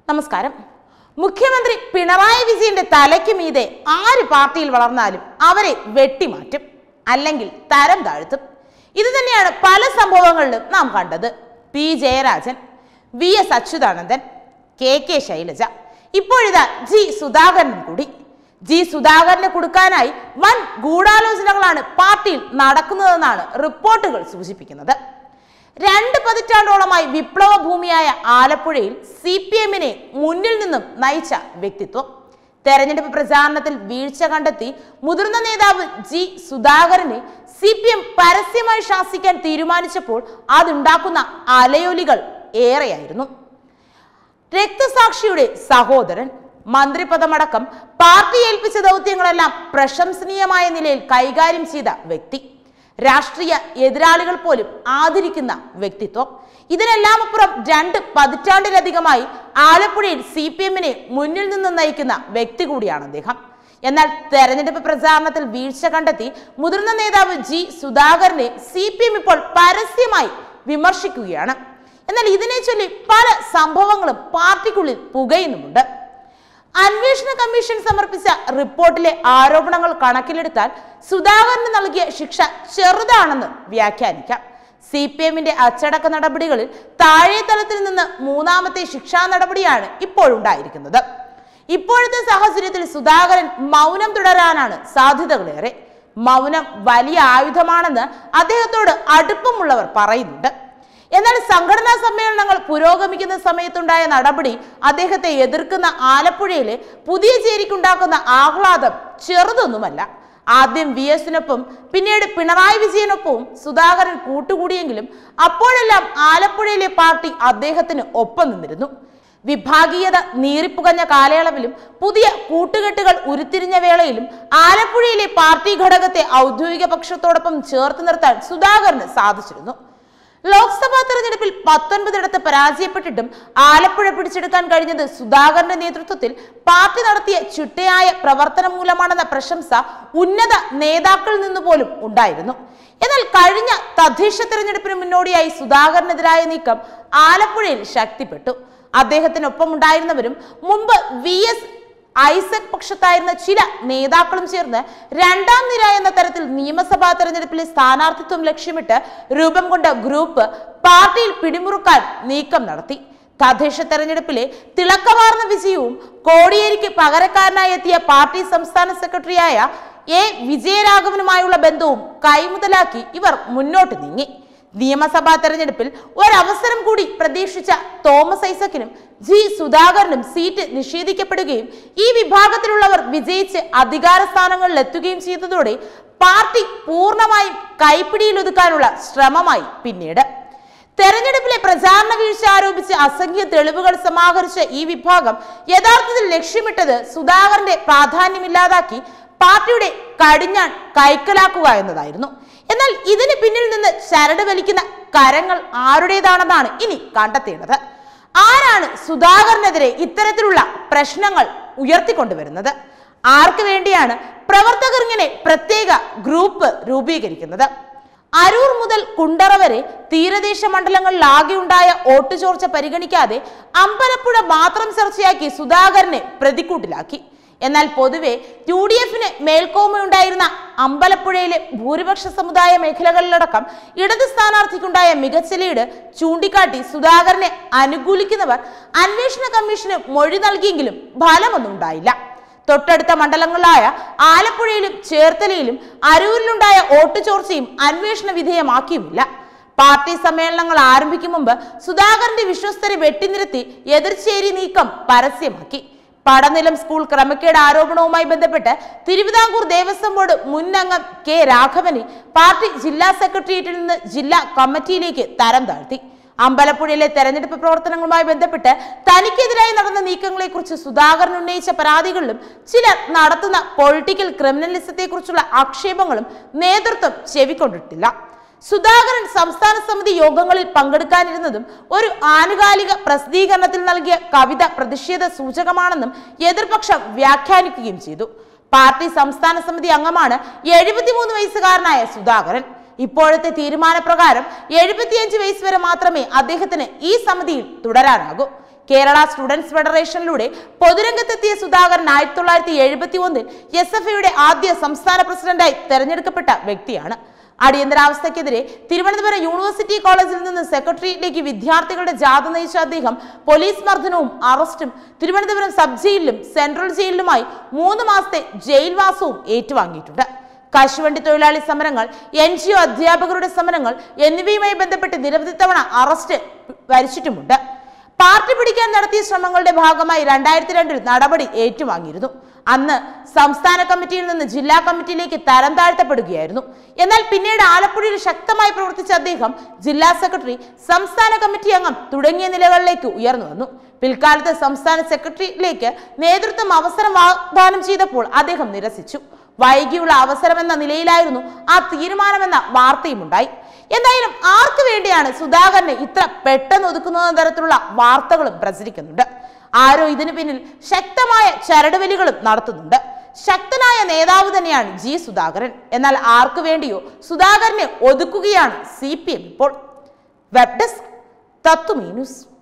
നമസ്കാരം മുഖ്യമന്ത്രി പിണറായി വിജയന്റെ തലയ്ക്ക് മീതെ ആര് പാർട്ടിയിൽ വളർന്നാലും അവരെ വെട്ടിമാറ്റും അല്ലെങ്കിൽ തരം താഴ്ത്തും ഇത് തന്നെയാണ് പല സംഭവങ്ങളിലും നാം കണ്ടത് P Jayarajan V S Achuthanandan K K Shailaja ഇപ്പോഴിതാ ജി സുധാകരനും കൂടി ജി സുധാകരനെ കൊടുക്കാനായി വൻ ഗൂഢാലോചനകളാണ് പാർട്ടിയിൽ നടക്കുന്നതെന്നാണ് റിപ്പോർട്ടുകൾ സൂചിപ്പിക്കുന്നത് രണ്ട് പതിറ്റാണ്ടോളമായി വിപ്ലവ ഭൂമിയായ ആലപ്പുഴയിൽ സി പി എമ്മിനെ മുന്നിൽ നിന്നും നയിച്ച വ്യക്തിത്വം തെരഞ്ഞെടുപ്പ് പ്രചാരണത്തിൽ വീഴ്ച കണ്ടെത്തി മുതിർന്ന നേതാവ് ജി സുധാകരനെ സി പി എം പരസ്യമായി ശാസിക്കാൻ തീരുമാനിച്ചപ്പോൾ അതുണ്ടാക്കുന്ന അലയൊലികൾ ഏറെയായിരുന്നു രക്തസാക്ഷിയുടെ സഹോദരൻ മന്ത്രിപദമടക്കം പാർട്ടി ഏൽപ്പിച്ച ദൗത്യങ്ങളെല്ലാം പ്രശംസനീയമായ നിലയിൽ കൈകാര്യം ചെയ്ത വ്യക്തി രാഷ്ട്രീയ എതിരാളികൾ പോലും ആദരിക്കുന്ന വ്യക്തിത്വം ഇതിനെല്ലാം അപ്പുറം രണ്ട് പതിറ്റാണ്ടിലധികമായി ആലപ്പുഴയിൽ സി പി എമ്മിനെ മുന്നിൽ നിന്ന് നയിക്കുന്ന വ്യക്തി കൂടിയാണ് അദ്ദേഹം എന്നാൽ തെരഞ്ഞെടുപ്പ് പ്രചാരണത്തിൽ വീഴ്ച കണ്ടെത്തി മുതിർന്ന നേതാവ് ജി സുധാകരനെ സി പി എം ഇപ്പോൾ പരസ്യമായി വിമർശിക്കുകയാണ് എന്നാൽ ഇതിനെ ചൊല്ലി പല സംഭവങ്ങളും പാർട്ടിക്കുള്ളിൽ പുകയുന്നുമുണ്ട് അന്വേഷണ കമ്മീഷൻ സമർപ്പിച്ച റിപ്പോർട്ടിലെ ആരോപണങ്ങൾ കണക്കിലെടുത്താൽ സുധാകരന് നൽകിയ ശിക്ഷ ചെറുതാണെന്ന് വ്യാഖ്യാനിക്കാം സി പി എമ്മിന്റെ അച്ചടക്ക നടപടികളിൽ താഴെ തലത്തിൽ നിന്ന് മൂന്നാമത്തെ ശിക്ഷാ നടപടിയാണ് ഇപ്പോഴുണ്ടായിരിക്കുന്നത് ഇപ്പോഴത്തെ സാഹചര്യത്തിൽ സുധാകരൻ മൗനം തുടരാനാണ് സാധ്യതകളേറെ മൗനം വലിയ ആയുധമാണെന്ന് അദ്ദേഹത്തോട് അടുപ്പമുള്ളവർ പറയുന്നുണ്ട് എന്നാൽ സംഘടനാ സമ്മേളനങ്ങൾ പുരോഗമിക്കുന്ന സമയത്തുണ്ടായ നടപടി അദ്ദേഹത്തെ എതിർക്കുന്ന ആലപ്പുഴയിലെ പുതിയ ചേരിക്കുണ്ടാക്കുന്ന ആഹ്ലാദം ചെറുതൊന്നുമല്ല ആദ്യം വി എസിനൊപ്പം പിന്നീട് പിണറായി വിജയനൊപ്പവും സുധാകരൻ കൂട്ടുകൂടിയെങ്കിലും അപ്പോഴെല്ലാം ആലപ്പുഴയിലെ പാർട്ടി അദ്ദേഹത്തിന് ഒപ്പം നിന്നിരുന്നു വിഭാഗീയത നീറിപ്പുകഞ്ഞ കാലയളവിലും പുതിയ കൂട്ടുകെട്ടുകൾ ഉരുത്തിരിഞ്ഞ വേളയിലും ആലപ്പുഴയിലെ പാർട്ടി ഘടകത്തെ ഔദ്യോഗിക പക്ഷത്തോടൊപ്പം ചേർത്ത് നിർത്താൻ സുധാകരന് സാധിച്ചിരുന്നു ലോക്സഭാ തെരഞ്ഞെടുപ്പിൽ പത്തൊൻപതിടത്ത് പരാജയപ്പെട്ടിട്ടും ആലപ്പുഴ പിടിച്ചെടുക്കാൻ കഴിഞ്ഞത് സുധാകരന്റെ നേതൃത്വത്തിൽ പാർട്ടി നടത്തിയ ചിട്ടയായ പ്രവർത്തനം മൂലമാണെന്ന പ്രശംസ ഉന്നത നേതാക്കളിൽ നിന്ന് പോലും ഉണ്ടായിരുന്നു എന്നാൽ കഴിഞ്ഞ തദ്ദേശ തെരഞ്ഞെടുപ്പിന് മുന്നോടിയായി സുധാകരനെതിരായ നീക്കം ആലപ്പുഴയിൽ ശക്തിപ്പെട്ടു അദ്ദേഹത്തിനൊപ്പം ഉണ്ടായിരുന്നവരും മുമ്പ് വി എസ് ഐസക് പക്ഷത്തായിരുന്ന ചില നേതാക്കളും ചേർന്ന് രണ്ടാം നിര എന്ന തരത്തിൽ നിയമസഭാ തെരഞ്ഞെടുപ്പിലെ സ്ഥാനാർത്ഥിത്വം ലക്ഷ്യമിട്ട് രൂപം കൊണ്ട ഗ്രൂപ്പ് പാർട്ടിയിൽ പിടിമുറുക്കാൻ നീക്കം നടത്തി തദ്ദേശ തെരഞ്ഞെടുപ്പിലെ തിളക്കമാർന്ന വിജയവും കോടിയേരിക്ക് പകരക്കാരനായി എത്തിയ പാർട്ടി സംസ്ഥാന സെക്രട്ടറിയായ എ വിജയരാഘവനുമായുള്ള ബന്ധവും കൈമുതലാക്കി ഇവർ മുന്നോട്ട് നീങ്ങി നിയമസഭാ തെരഞ്ഞെടുപ്പിൽ ഒരവസരം കൂടി പ്രതീക്ഷിച്ച തോമസ് ഐസക്കിനും ജി സുധാകരനും സീറ്റ് നിഷേധിക്കപ്പെടുകയും ഈ വിഭാഗത്തിലുള്ളവർ വിജയിച്ച് അധികാര സ്ഥാനങ്ങളിൽ എത്തുകയും ചെയ്തതോടെ പാർട്ടി പൂർണ്ണമായും കൈപ്പിടിയിലൊതുക്കാനുള്ള ശ്രമമായി പിന്നീട് തെരഞ്ഞെടുപ്പിലെ പ്രചാരണ വീഴ്ച ആരോപിച്ച് അസംഖ്യ തെളിവുകൾ സമാഹരിച്ച ഈ വിഭാഗം യഥാർത്ഥത്തിൽ ലക്ഷ്യമിട്ടത് സുധാകരന്റെ പ്രാധാന്യമില്ലാതാക്കി പാർട്ടിയുടെ കടിഞ്ഞാൺ കൈക്കലാക്കുക എന്നതായിരുന്നു എന്നാൽ ഇതിന് പിന്നിൽ നിന്ന് ചരട് വലിക്കുന്ന കരങ്ങൾ ആരുടേതാണെന്നാണ് ഇനി കണ്ടെത്തേണ്ടത് ആരാണ് സുധാകരനെതിരെ ഇത്തരത്തിലുള്ള പ്രശ്നങ്ങൾ ഉയർത്തിക്കൊണ്ടുവരുന്നത് ആർക്ക് വേണ്ടിയാണ് പ്രവർത്തകർ ഇങ്ങനെ പ്രത്യേക ഗ്രൂപ്പ് രൂപീകരിക്കുന്നത് അരൂർ മുതൽ കുണ്ടറ വരെ തീരദേശ മണ്ഡലങ്ങളിലാകെ ഉണ്ടായ വോട്ട് ചോർച്ച പരിഗണിക്കാതെ അമ്പലപ്പുഴ മാത്രം ചർച്ചയാക്കി സുധാകരനെ പ്രതിക്കൂട്ടിലാക്കി എന്നാൽ പൊതുവെ യു ഡി എഫിന് മേൽക്കോമയുണ്ടായിരുന്ന അമ്പലപ്പുഴയിലെ ഭൂരിപക്ഷ സമുദായ മേഖലകളിലടക്കം ഇടത് സ്ഥാനാർത്ഥിക്കുണ്ടായ മികച്ച ലീഡ് ചൂണ്ടിക്കാട്ടി സുധാകരനെ അനുകൂലിക്കുന്നവർ അന്വേഷണ കമ്മീഷന് മൊഴി നൽകിയെങ്കിലും ഫലമൊന്നും ഉണ്ടായില്ല തൊട്ടടുത്ത മണ്ഡലങ്ങളായ ആലപ്പുഴയിലും ചേർത്തലയിലും അരൂരിലുണ്ടായ വോട്ട് ചോർച്ചയും അന്വേഷണ വിധേയമാക്കിയുമില്ല പാർട്ടി സമ്മേളനങ്ങൾ ആരംഭിക്കും മുമ്പ് സുധാകരന്റെ വിശ്വസ്തരെ വെട്ടിനിരത്തി എതിർച്ചേരി നീക്കം പരസ്യമാക്കി പടനിലം സ്കൂൾ ക്രമക്കേട് ആരോപണവുമായി ബന്ധപ്പെട്ട് തിരുവിതാംകൂർ ദേവസ്വം ബോർഡ് മുൻ അംഗം കെ രാഘവനെ പാർട്ടി ജില്ലാ സെക്രട്ടേറിയറ്റിൽ നിന്ന് ജില്ലാ കമ്മിറ്റിയിലേക്ക് തരം താഴ്ത്തി അമ്പലപ്പുഴയിലെ തെരഞ്ഞെടുപ്പ് പ്രവർത്തനങ്ങളുമായി ബന്ധപ്പെട്ട് തനിക്കെതിരായി നടന്ന നീക്കങ്ങളെക്കുറിച്ച് സുധാകരൻ ഉന്നയിച്ച പരാതികളിലും ചിലർ നടത്തുന്ന പൊളിറ്റിക്കൽ ക്രിമിനലിസത്തെക്കുറിച്ചുള്ള ആക്ഷേപങ്ങളും നേതൃത്വം ചെവിക്കൊണ്ടിട്ടില്ല സുധാകരൻ സംസ്ഥാന സമിതി യോഗങ്ങളിൽ പങ്കെടുക്കാനിരുന്നതും ഒരു ആനുകാലിക പ്രസിദ്ധീകരണത്തിൽ നൽകിയ കവിത പ്രതിഷേധ സൂചകമാണെന്നും എതിർപക്ഷം വ്യാഖ്യാനിക്കുകയും ചെയ്തു പാർട്ടി സംസ്ഥാന സമിതി അംഗമാണ് എഴുപത്തിമൂന്ന് വയസ്സുകാരനായ സുധാകരൻ ഇപ്പോഴത്തെ തീരുമാനപ്രകാരം എഴുപത്തിയഞ്ച് വയസ്സ് വരെ മാത്രമേ അദ്ദേഹത്തിന് ഈ സമിതിയിൽ തുടരാനാകൂ കേരള സ്റ്റുഡൻസ് ഫെഡറേഷനിലൂടെ പൊതുരംഗത്തെത്തിയ സുധാകരൻ ആയിരത്തി തൊള്ളായിരത്തി എഴുപത്തി ഒന്നിൽ എസ് എഫ് ഐയുടെ ആദ്യ സംസ്ഥാന പ്രസിഡന്റായി തെരഞ്ഞെടുക്കപ്പെട്ട വ്യക്തിയാണ് അടിയന്തരാവസ്ഥയ്ക്കെതിരെ തിരുവനന്തപുരം യൂണിവേഴ്സിറ്റി കോളേജിൽ നിന്ന് സെക്രട്ടറിയിലേക്ക് വിദ്യാർത്ഥികളുടെ ജാഥ നയിച്ച അദ്ദേഹം പോലീസ് മർദ്ദനവും അറസ്റ്റും തിരുവനന്തപുരം സബ് ജയിലിലും സെൻട്രൽ ജയിലിലുമായി മൂന്ന് മാസത്തെ ജയിൽവാസവും ഏറ്റുവാങ്ങിയിട്ടുണ്ട് കശുവണ്ടി തൊഴിലാളി സമരങ്ങൾ എൻ ജി ഒ അധ്യാപകരുടെ സമരങ്ങൾ എന്നിവയുമായി ബന്ധപ്പെട്ട് നിരവധി തവണ അറസ്റ്റ് വരിച്ചിട്ടുമുണ്ട് പാർട്ടി പിടിക്കാൻ നടത്തിയ ശ്രമങ്ങളുടെ ഭാഗമായി രണ്ടായിരത്തി രണ്ടിൽ നടപടി ഏറ്റുവാങ്ങിയിരുന്നു അന്ന് സംസ്ഥാന കമ്മിറ്റിയിൽ നിന്ന് ജില്ലാ കമ്മിറ്റിയിലേക്ക് തരം താഴ്ത്തപ്പെടുകയായിരുന്നു എന്നാൽ പിന്നീട് ആലപ്പുഴയിൽ ശക്തമായി പ്രവർത്തിച്ച അദ്ദേഹം ജില്ലാ സെക്രട്ടറി സംസ്ഥാന കമ്മിറ്റി അംഗം തുടങ്ങിയ നിലകളിലേക്ക് ഉയർന്നു വന്നു പിൽക്കാലത്ത് സംസ്ഥാന സെക്രട്ടറിയിലേക്ക് നേതൃത്വം അവസരം വാഗ്ദാനം ചെയ്തപ്പോൾ അദ്ദേഹം നിരസിച്ചു വൈകിയുള്ള അവസരമെന്ന നിലയിലായിരുന്നു ആ തീരുമാനമെന്ന വാർത്തയുമുണ്ടായി എന്തായാലും ആർക്ക് വേണ്ടിയാണ് സുധാകരനെ ഇത്ര പെട്ടെന്ന് ഒതുക്കുന്ന തരത്തിലുള്ള വാർത്തകളും പ്രചരിക്കുന്നുണ്ട് ആരോ ഇതിനു പിന്നിൽ ശക്തമായ ചരടുവലികളും നടത്തുന്നുണ്ട് ശക്തനായ നേതാവ് തന്നെയാണ് ജി സുധാകരൻ എന്നാൽ ആർക്കു വേണ്ടിയോ സുധാകരനെ ഒതുക്കുകയാണ് സി പി എം ഇപ്പോൾ വെബ് ഡെസ്ക് തത്വമീ ന്യൂസ്